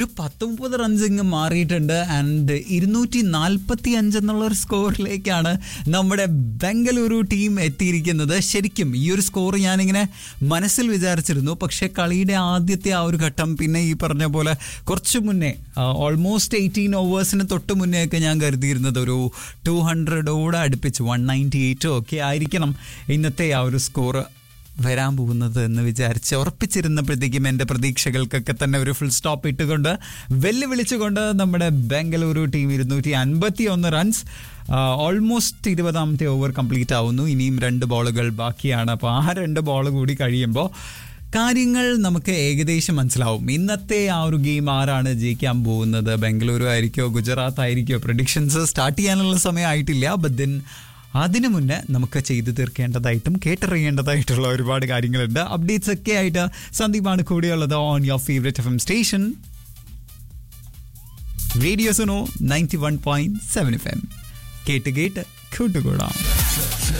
ഒരു പത്തൊമ്പത് റൺസ് ഇങ്ങ് മാറിയിട്ടുണ്ട് ആൻഡ് ഇരുന്നൂറ്റി നാൽപ്പത്തി അഞ്ച് എന്നുള്ള ഒരു സ്കോറിലേക്കാണ് നമ്മുടെ ബംഗളൂരു ടീം എത്തിയിരിക്കുന്നത് ശരിക്കും ഈ ഒരു സ്കോർ ഞാനിങ്ങനെ മനസ്സിൽ വിചാരിച്ചിരുന്നു പക്ഷേ കളിയുടെ ആദ്യത്തെ ആ ഒരു ഘട്ടം പിന്നെ ഈ പറഞ്ഞ പോലെ കുറച്ച് മുന്നേ ഓൾമോസ്റ്റ് എയ്റ്റീൻ ഓവേഴ്സിന് തൊട്ട് മുന്നേ ഒക്കെ ഞാൻ കരുതിയിരുന്നത് ഒരു ടു ഹൺഡ്രഡോട് അടുപ്പിച്ച് വൺ നയൻറ്റി എയ്റ്റോ ഒക്കെ ആയിരിക്കണം ഇന്നത്തെ ആ ഒരു സ്കോർ വരാൻ പോകുന്നത് എന്ന് വിചാരിച്ച് ഉറപ്പിച്ചിരുന്നപ്പോഴത്തേക്കും എൻ്റെ പ്രതീക്ഷകൾക്കൊക്കെ തന്നെ ഒരു ഫുൾ സ്റ്റോപ്പ് ഇട്ടുകൊണ്ട് വെല്ലുവിളിച്ചുകൊണ്ട് നമ്മുടെ ബംഗളൂരു ടീം ഇരുന്നൂറ്റി അൻപത്തി ഒന്ന് റൺസ് ഓൾമോസ്റ്റ് ഇരുപതാമത്തെ ഓവർ കംപ്ലീറ്റ് ആവുന്നു ഇനിയും രണ്ട് ബോളുകൾ ബാക്കിയാണ് അപ്പോൾ ആ രണ്ട് ബോൾ കൂടി കഴിയുമ്പോൾ കാര്യങ്ങൾ നമുക്ക് ഏകദേശം മനസ്സിലാവും ഇന്നത്തെ ആ ഒരു ഗെയിം ആരാണ് ജയിക്കാൻ പോകുന്നത് ബംഗളൂരു ആയിരിക്കോ ഗുജറാത്ത് ആയിരിക്കോ പ്രഡിക്ഷൻസ് സ്റ്റാർട്ട് ചെയ്യാനുള്ള സമയമായിട്ടില്ല ബട്ട് ദെൻ അതിനു മുന്നേ നമുക്ക് ചെയ്തു തീർക്കേണ്ടതായിട്ടും കേട്ടറിയേണ്ടതായിട്ടുള്ള ഒരുപാട് കാര്യങ്ങളുണ്ട് അപ്ഡേറ്റ്സ് ഒക്കെ ആയിട്ട് സന്ദീപാണ് കൂടെയുള്ളത് on your favourite F M station radio Suno ninety one point seven F M കേട്ട് കേട്ട് കൂട്ടുകൂടാം